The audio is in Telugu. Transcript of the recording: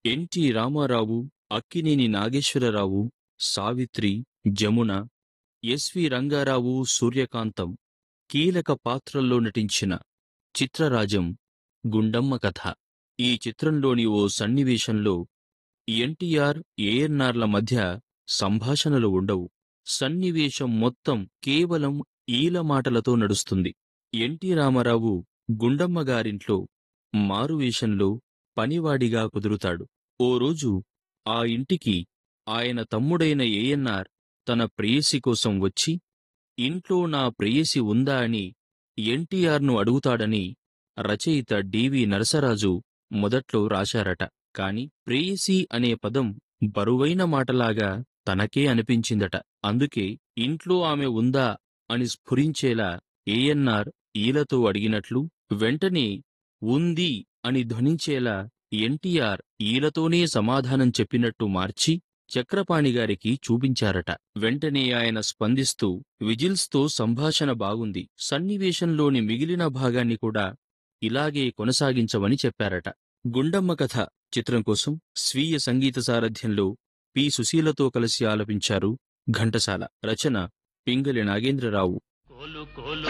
ఎన్టీ రామారావు అక్కినేని నాగేశ్వరరావు సావిత్రి జమున ఎస్వి రంగారావు సూర్యకాంతం కీలక పాత్రల్లో నటించిన చిత్రరాజం గుండమ్మ కథ ఈ చిత్రంలోని ఓ సన్నివేశంలో ఎన్టీఆర్ ఏఎన్ఆర్ల మధ్య సంభాషణలు ఉండవు సన్నివేశం మొత్తం కేవలం ఈల మాటలతో నడుస్తుంది ఎన్టీ రామారావు గుండమ్మ గారింట్లో మారువేషంలో పనివాడిగా కుదురుతాడు ఓ రోజు ఆ ఇంటికి ఆయన తమ్ముడైన ఏఎన్ఆర్ తన ప్రేయసి కోసం వచ్చి ఇంట్లో నా ప్రేయసి ఉందా అని ఎన్టీఆర్ను అడుగుతాడని రచయిత డివి నరసరాజు మొదట్లో రాశారట కాని ప్రేయసి అనే పదం బరువైన మాటలాగా తనకే అనిపించిందట అందుకే ఇంట్లో ఆమె ఉందా అని స్ఫురించేలా ఏఎన్ఆర్ ఈలతో అడిగినట్లు వెంటనే ఉంది అని ధ్వనించేలా ఎన్టీఆర్ ఈలతోనే సమాధానం చెప్పినట్టు మార్చి చక్రపాణి గారికి చూపించారట వెంటనే ఆయన స్పందిస్తూ విజిల్స్తో సంభాషణ బాగుంది సన్నివేశంలోని మిగిలిన భాగాన్ని కూడా ఇలాగే కొనసాగించమని చెప్పారట గుండమ్మ కథ చిత్రం కోసం స్వీయ సంగీత సారథ్యంలో పి సుశీలతో కలిసి ఆలపించారు ఘంటసాల రచన పింగళి నాగేంద్రరావు కోలు కోలు